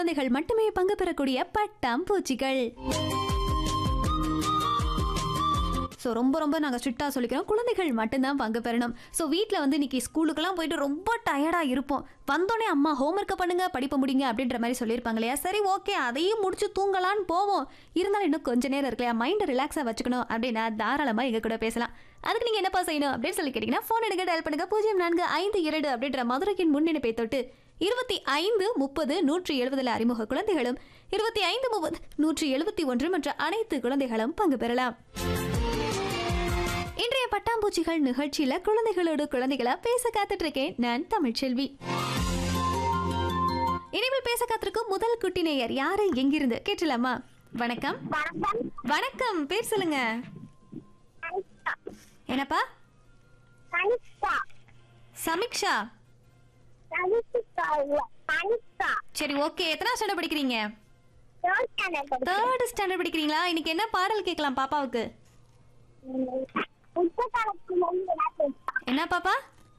குழந்தைகள் மட்டுமே பங்கு பெறக்கூடிய பட்டாம்பூச்சிகள் ஸோ ரொம்ப ரொம்ப நாங்கள் ஸ்ட்ரிக்டாக சொல்லிக்கிறோம் குழந்தைகள் மட்டும்தான் பங்கு பெறணும் ஸோ வீட்டில் வந்து இன்னைக்கு ஸ்கூலுக்கெல்லாம் போயிட்டு ரொம்ப டயர்டாக இருப்போம் வந்தோடனே அம்மா ஹோம்ஒர்க்கை பண்ணுங்க படிப்பை முடிங்க அப்படின்ற மாதிரி சொல்லியிருப்பாங்க இல்லையா சரி ஓகே அதையும் முடிச்சு தூங்கலான்னு போவோம் இருந்தாலும் இன்னும் கொஞ்ச நேரம் இருக்கு இல்லையா மைண்டை ரிலாக்ஸாக வச்சுக்கணும் அப்படின்னா தாராளமாக எங்கள் கூட பேசலாம் அதுக்கு நீங்கள் என்னப்பா செய்யணும் அப்படின்னு சொல்லி கேட்டிங்கன்னா ஃபோன் எடுக்க டயல் பண்ணுங்க பூஜ்ஜியம் நான்கு ஐந்து இரண்டு அப்படின்ற மதுரைக்கின் முன்னிணைப்பை தொட்டு இருபத்தி ஐந்து முப்பது நூற்றி எழுபதில் அறிமுக குழந்தைகளும் இருபத்தி ஐந்து முப்பது நூற்றி எழுபத்தி ஒன்று மற்ற அனைத்து குழந்தைகளும் பங்கு பெறலாம் இன்றைய பட்டாம்பூச்சிகள் நிகழ்ச்சியில குழந்தைகளோடு குழந்தைகளா பேச காத்துட்டு இருக்கேன் நான் தமிழ்ச்செல்வி இனிமேல் பேச காத்திருக்கும் முதல் குட்டி நேயர் யாரு எங்கிருந்து கேட்டலாமா வணக்கம் வணக்கம் வணக்கம் பேர் சொல்லுங்க கனிஷ்கா என்னப்பா கனிஷ்கா சமிக்ஷா கனிஷ்கா இல்ல கனிஷ்கா சரி ஓகே எத்தனை ஸ்டாண்டர்ட் படிக்கிறீங்க தேர்ட் ஸ்டாண்டர்ட் படிக்கிறேன் தேர்ட் ஸ்டாண்டர்ட் படிக்கிறீங்களா இன்னைக்கு என்ன பாடல் கேட்கலாம் பாப்பாவுக்கு புத்தகத்துக்கு முன்பு நான் பேசுறேன். என்ன பாப்பா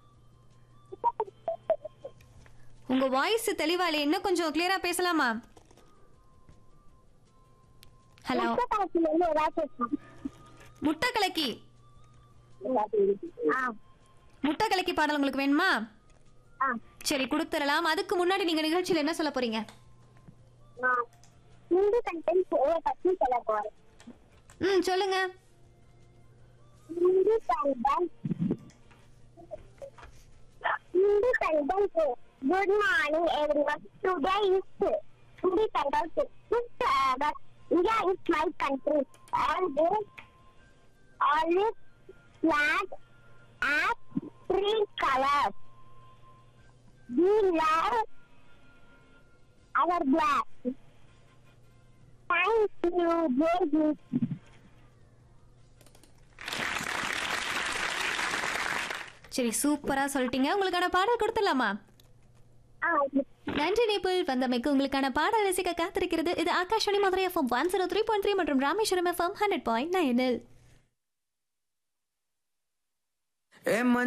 உங்க வாய்ஸ் தெளிவா இல்லை இன்னும் கொஞ்சம் கிளியரா பேசலாமா ஹலோ புத்தகத்துக்கு முன்பு ஏதாவது பேசலாம். முட்டை கலக்கி ஆ, முட்டை கலக்கி பாடல் உங்களுக்கு வேணுமா ஆ, சரி கொடுத்துடலாம் அதுக்கு முன்னாடி நீங்க நிகழ்ச்சியில என்ன சொல்ல போறீங்க நான் இந்து கண்டென்ட் பத்தி சொல்ல போறேன் ம் சொல்லுங்க Independent. Independent Day. Good morning, everyone. Today is Independence Day. This, uh, that India is my country, and they always flag as three colors. We love our black. Thank you, baby. சரி சூப்பரா சொல்லிட்டீங்க உங்களுக்கான பாடல் கொடுத்துடலாமா Ah, நன்றி நேபிள் வந்தமைக்கு உங்களுக்கான பாடல் ரசிக்க காத்திருக்கிறது இது Akashvani Madurai FM one zero three point three மற்றும் ராமேஸ்வரம் எஃப்எம் ஹண்ட்ரட் பாயிண்ட் நைனில் ஏ